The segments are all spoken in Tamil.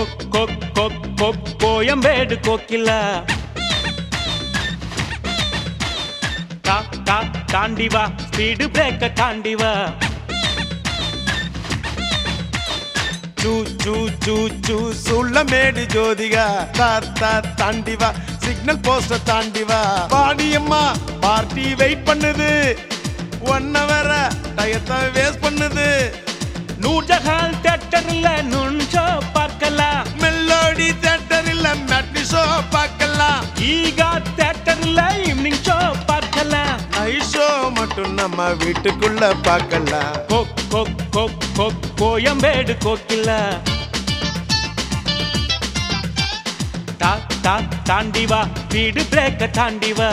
கொக் கொக் கொக் கொக் கோயம்பேடு கோக்கிலா கா கா தாண்டி வா ஸ்பீடு பிரேக்க தாண்டி வா சூ சூ சூ சூ சுள்ளமேடு ஜோதிகா தாத்தா தாண்டி வா சிக்னல் போஸ்ட தாண்டி வா பாடியம்மா பார்ட்டி வெயிட் பண்ணுது ஒன் ஹவர டயத்தை வேஸ்ட் பண்ணுது நூர்ஜஹான் தேட்டர்ல நுண்சோ பார்க்கலாம் மெல்லோடி தேட்டர் இல்ல மேட்னி ஷோ பார்க்கலாம் ஈகா தேட்டர்ல ஈவினிங் ஷோ பார்க்கலாம் ஐ ஷோ மட்டும் நம்ம வீட்டுக்குள்ள பார்க்கலாம் கொக் கொக் கொக் கொக் கோயம்பேடு கோக்கிலா தா தா தாண்டி வா ஸ்பீடு பிரேக்க தாண்டி வா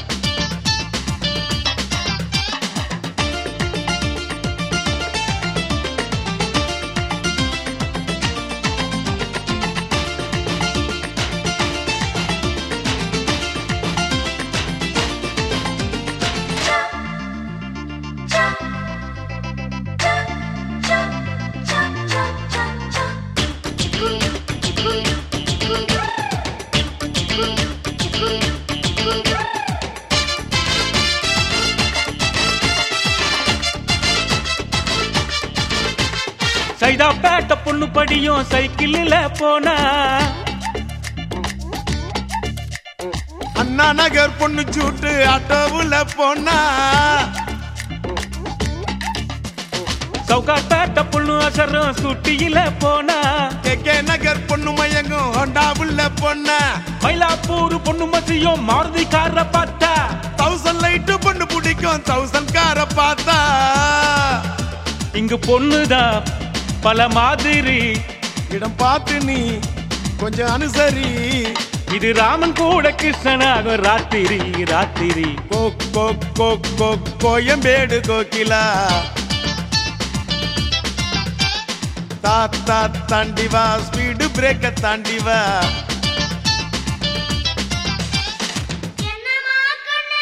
சைதாப்பேட்ட பொண்ணு படியும் சைக்கிளில் போனா அண்ணா நகர் பொண்ணு சூட்டு ஆட்டோவுல போனா சவுகார்பேட்ட பொண்ணு அசரும் ஸ்கூட்டியில போனா கே கே நகர் பொண்ணு மயங்கும் ஹோண்டாவுல போனா மயிலாப்பூர் பொண்ணு மசியும் மாருதி கார பார்த்தா தௌசண்ட் லைட்டு பொண்ணு பிடிக்கும் தௌசண்ட் கார பார்த்தா இங்கு பொண்ணுதான் பல மாதிரி இடம் பார்த்து நீ கொஞ்சம் அனுசரி இது ராமன் கூட கிருஷ்ணனாகும் ராத்திரி ராத்திரி கோ கோ கோ கோ கோயம்பேடு கோகிலா தாத்தா தாண்டி வா ஸ்பீடு பிரேக்க தாண்டி வா என்னம்மா கண்ணு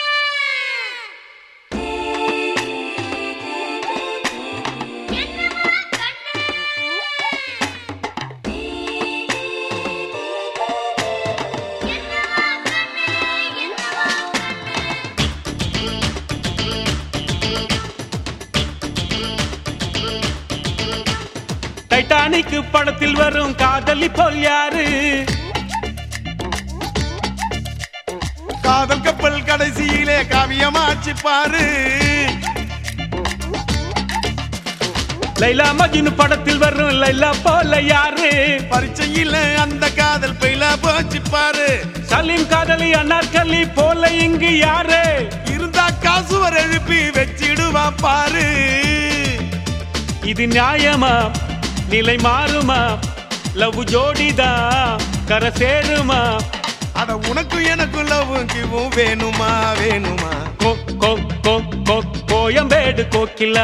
என்னம்மா கண்ணு என்னம்மா கண்ணு என்னம்மா டைட்டானிக் படத்தில் வரும் காதலி போல் யாரு காதல் கப்பல் கடைசியிலே காவியமாச்சு பாரு லைலா மஜ்னு படத்தில் வரும் லைலா போல யாரு பரீட்சையில அந்த காதல் பையில போச்சு பாரு சலீம் காதலி அன்னார்கலி போல இங்கு யாரு இருந்தா காசு வர எழுப்பி வச்சிடுவா பாரு இது நியாயமா நிலை மாறுமா லவ் ஜோடிதான் கரை சேருமா அட உனக்கு எனக்கு லவ்வும் கிவும் வேணுமா வேணுமா கோ கோ கோ கோ கோயம்பேடு கோக்கிலா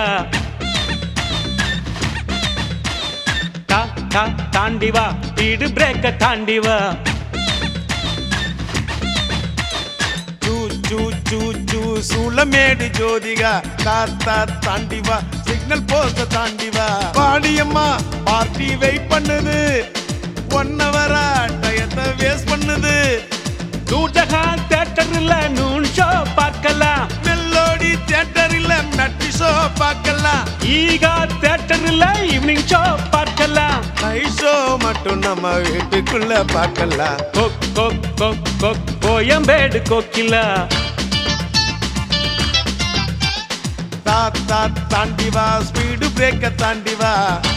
தா தா தாண்டி வா ஸ்பீடு பிரேக்க தாண்டி வா சூ சூ சூ சூ சூளமேடு ஜோதிகா தாத்தா தாண்டி வா சிக்னல் போஸ்ட தாண்டி வா பாடியம்மா பார்ட்டி வெயிட் பண்ணுது ஒன் ஹவரா டயத்தை வேஸ்ட் பண்ணுது நூர்ஜஹான் தேட்டர்ல நூன் ஷோ பார்க்கலாம் மெல்லோடி தியேட்டரில் மெட்டி ஷோ பார்க்கலாம் ஈகா தேட்டர்ல ஈவினிங் ஷோ பார்க்கலாம் நை ஷோ மட்டும் நம்ம வீட்டுக்குள்ள பார்க்கலாம் கோ கோ கோ கோ கோயம்பேடு கோக்கிலா தாத்தா தாண்டி வா ஸ்பீடு பிரேக்க தாண்டி வா